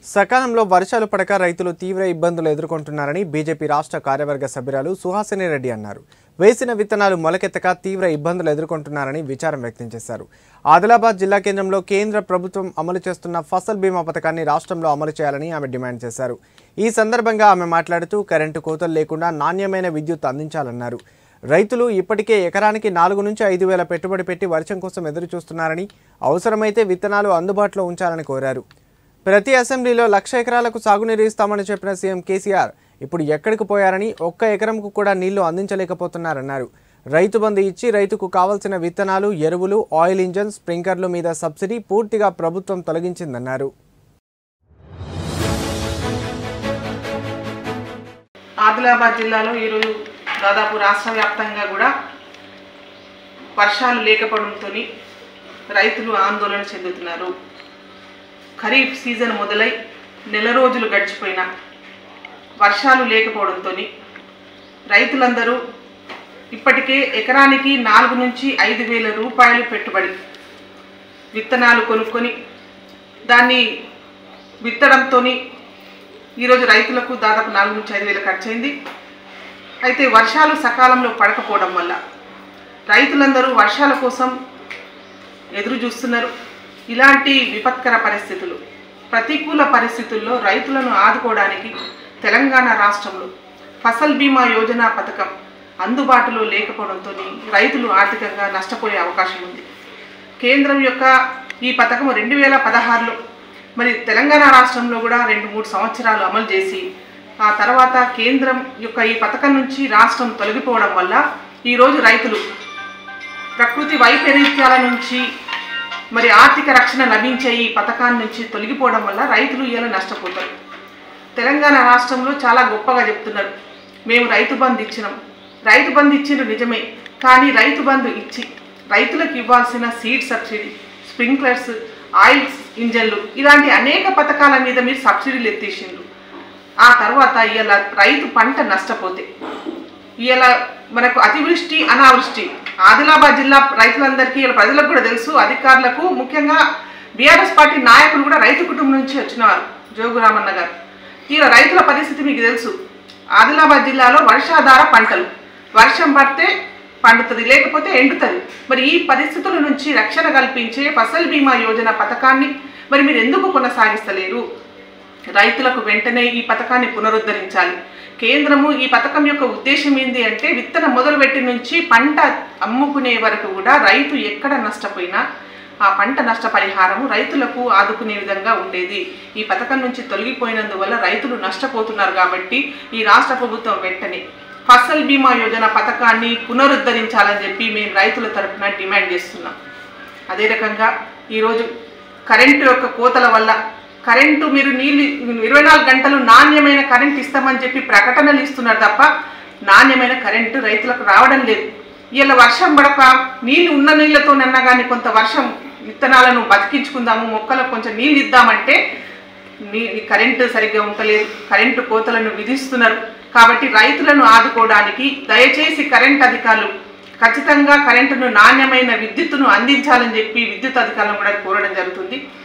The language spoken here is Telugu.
సకాలంలో వర్షాలు పడక రైతులు తీవ్ర ఇబ్బందులు ఎదుర్కొంటున్నారని బీజేపీ రాష్ట్ర కార్యవర్గ సభ్యురాలు సుహాసిని రెడ్డి అన్నారు వేసిన విత్తనాలు మొలకెత్తక తీవ్ర ఇబ్బందులు ఎదుర్కొంటున్నారని విచారం వ్యక్తం చేశారు ఆదిలాబాద్ జిల్లా కేంద్రంలో కేంద్ర ప్రభుత్వం అమలు చేస్తున్న ఫసల్ బీమా పథకాన్ని రాష్ట్రంలో అమలు చేయాలని ఆమె డిమాండ్ చేశారు ఈ సందర్భంగా ఆమె మాట్లాడుతూ కరెంటు కోతలు లేకుండా నాణ్యమైన విద్యుత్ అందించాలన్నారు రైతులు ఇప్పటికే ఎకరానికి నాలుగు నుంచి ఐదు వేల పెట్టుబడి పెట్టి వర్షం కోసం ఎదురు చూస్తున్నారని అవసరమైతే విత్తనాలు అందుబాటులో ఉంచాలని కోరారు ప్రతి అసెంబ్లీలో లక్ష ఎకరాలకు సాగునీరు ఇస్తామని చెప్పిన సీఎం కేసీఆర్ ఇప్పుడు ఎక్కడికి పోయారని ఒక్క ఎకరంకు కూడా నీళ్లు అందించలేకపోతున్నారన్నారు రైతు బంధు ఇచ్చి రైతుకు కావలసిన విత్తనాలు ఎరువులు ఆయిల్ ఇంజన్ స్ప్రింకర్లు మీద సబ్సిడీ పూర్తిగా ప్రభుత్వం తొలగించిందన్నారు ఆదిలాబాద్ జిల్లాలో ఈరోజు దాదాపు రాష్ట్ర వ్యాప్తంగా కూడా వర్షాలు లేకపోవడంతో రైతులు ఆందోళన చెందుతున్నారు ఖరీఫ్ సీజన్ మొదలై నెల రోజులు గడిచిపోయినా వర్షాలు లేకపోవడంతో రైతులందరూ ఇప్పటికే ఎకరానికి నాలుగు నుంచి ఐదు వేల రూపాయలు పెట్టుబడి విత్తనాలు కొనుక్కొని దాన్ని విత్తడంతో ఈరోజు రైతులకు దాదాపు నాలుగు నుంచి ఐదు వేలు ఖర్చు అయింది అయితే వర్షాలు సకాలంలో పడకపోవడం వల్ల రైతులందరూ వర్షాల కోసం ఎదురు చూస్తున్నారు ఇలాంటి విపత్కర పరిస్థితులు ప్రతికూల పరిస్థితుల్లో రైతులను ఆదుకోవడానికి తెలంగాణ రాష్ట్రంలో ఫసల్ బీమా యోజన పథకం అందుబాటులో లేకపోవడంతో రైతులు ఆర్థికంగా నష్టపోయే అవకాశం ఉంది కేంద్రం యొక్క ఈ పథకం రెండు వేల పదహారులో మరి తెలంగాణ రాష్ట్రంలో కూడా రెండు మూడు సంవత్సరాలు అమలు చేసి ఆ తర్వాత కేంద్రం యొక్క ఈ పథకం నుంచి రాష్ట్రం తొలగిపోవడం వల్ల ఈరోజు రైతులు ప్రకృతి వైపరీత్యాల నుంచి మరి ఆర్థిక రక్షణ లభించే ఈ పథకాన్ని నుంచి తొలగిపోవడం వల్ల రైతులు ఇలా నష్టపోతారు తెలంగాణ రాష్ట్రంలో చాలా గొప్పగా చెప్తున్నారు మేము రైతు బంధు ఇచ్చినాం రైతు బంధు ఇచ్చిన నిజమే కానీ రైతు బంధు ఇచ్చి రైతులకు ఇవ్వాల్సిన సీడ్ సబ్సిడీ స్ప్రింక్లర్స్ ఆయిల్ ఇంజన్లు ఇలాంటి అనేక పథకాల మీద మీరు సబ్సిడీలు ఎత్తేసిండ్రు ఆ తర్వాత ఇలా రైతు పంట నష్టపోతే ఇలా మనకు అతివృష్టి అనావృష్టి ఆదిలాబాద్ జిల్లా రైతులందరికీ ఇలా ప్రజలకు కూడా తెలుసు అధికారులకు ముఖ్యంగా బీఆర్ఎస్ పార్టీ నాయకులు కూడా రైతు కుటుంబం నుంచి వచ్చినవారు జోగురామన్న గారు ఇలా రైతుల పరిస్థితి మీకు తెలుసు ఆదిలాబాద్ జిల్లాలో వర్షాధార పంటలు వర్షం పడితే పండుతుంది లేకపోతే ఎండుతుంది మరి ఈ పరిస్థితుల నుంచి రక్షణ కల్పించే ఫసల్ బీమా యోజన పథకాన్ని మరి మీరు ఎందుకు కొనసాగిస్తలేరు రైతులకు వెంటనే ఈ పథకాన్ని పునరుద్ధరించాలి కేంద్రము ఈ పథకం యొక్క ఉద్దేశం ఏంటి అంటే విత్తనం మొదలుపెట్టి నుంచి పంట అమ్ముకునే వరకు కూడా రైతు ఎక్కడ నష్టపోయినా ఆ పంట నష్టపరిహారము రైతులకు ఆదుకునే విధంగా ఉండేది ఈ పథకం నుంచి తొలగిపోయినందువల్ల రైతులు నష్టపోతున్నారు కాబట్టి ఈ రాష్ట్ర ప్రభుత్వం వెంటనే ఫసల్ బీమా యోజన పథకాన్ని పునరుద్ధరించాలని చెప్పి మేము రైతుల తరఫున డిమాండ్ చేస్తున్నాం అదే రకంగా ఈరోజు కరెంటు యొక్క కోతల వల్ల కరెంటు మీరు నీళ్ళు ఇరవై నాలుగు గంటలు నాణ్యమైన కరెంట్ ఇస్తామని చెప్పి ప్రకటనలు ఇస్తున్నారు తప్ప నాణ్యమైన కరెంటు రైతులకు రావడం లేదు ఇలా వర్షం పడక నీళ్ళు ఉన్న నీళ్ళతోనన్నా కానీ కొంత వర్షం విత్తనాలను బతికించుకుందాము మొక్కలకు కొంచెం నీళ్ళు ఇద్దామంటే నీ కరెంటు సరిగ్గా ఉండలేదు కరెంటు కోతలను విధిస్తున్నారు కాబట్టి రైతులను ఆదుకోవడానికి దయచేసి కరెంట్ అధికారులు ఖచ్చితంగా కరెంటును నాణ్యమైన విద్యుత్తును అందించాలని చెప్పి విద్యుత్ అధికారులను కూడా కోరడం జరుగుతుంది